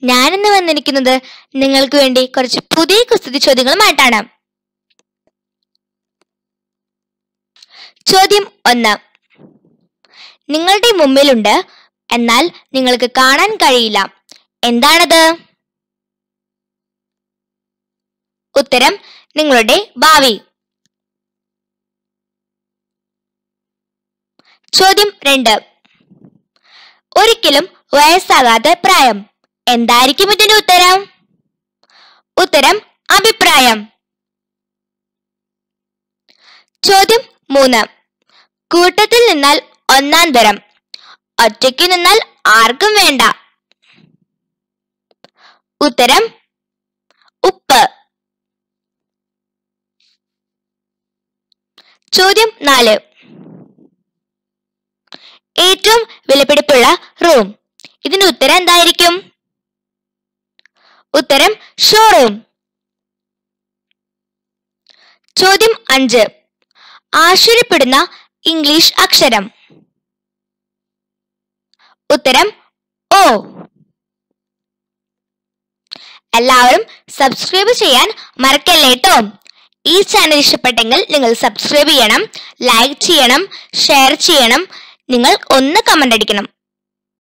ഞാനിന്ന് വന്നിരിക്കുന്നത് നിങ്ങൾക്ക് വേണ്ടി കുറച്ച് പുതിയ കുസ്തി ചോദ്യങ്ങളുമായിട്ടാണ് ചോദ്യം ഒന്ന് നിങ്ങളുടെ മുമ്പിലുണ്ട് എന്നാൽ നിങ്ങൾക്ക് കാണാൻ കഴിയില്ല എന്താണത് ഉത്തരം നിങ്ങളുടെ ഭാവി ചോദ്യം രണ്ട് ഒരിക്കലും വയസ്സാകാത്ത പ്രായം എന്തായിരിക്കും ഇതിന്റെ ഉത്തരം ഉത്തരം അഭിപ്രായം ചോദ്യം മൂന്ന് കൂട്ടത്തിൽ നിന്നാൽ ഒന്നാം തരം ഒറ്റയ്ക്ക് നിന്നാൽ ആർക്കും വേണ്ട ഉത്തരം ഉപ്പ് ചോദ്യം നാല് ഏറ്റവും വിലപിടിപ്പുള്ള റൂം ഇതിന്റെ ഉത്തരം എന്തായിരിക്കും ഉത്തരം ഷോറൂം ചോദ്യം അഞ്ച് ആശ്ചര്യപ്പെടുന്ന ഇംഗ്ലീഷ് അക്ഷരം ഉത്തരം ഓ എല്ലാവരും സബ്സ്ക്രൈബ് ചെയ്യാൻ മറക്കല്ലേ കേട്ടോ ഈ ചാനൽ ഇഷ്ടപ്പെട്ടെങ്കിൽ നിങ്ങൾ സബ്സ്ക്രൈബ് ചെയ്യണം ലൈക്ക് ചെയ്യണം ഷെയർ ചെയ്യണം നിങ്ങൾ ഒന്ന് കമന്റ് അടിക്കണം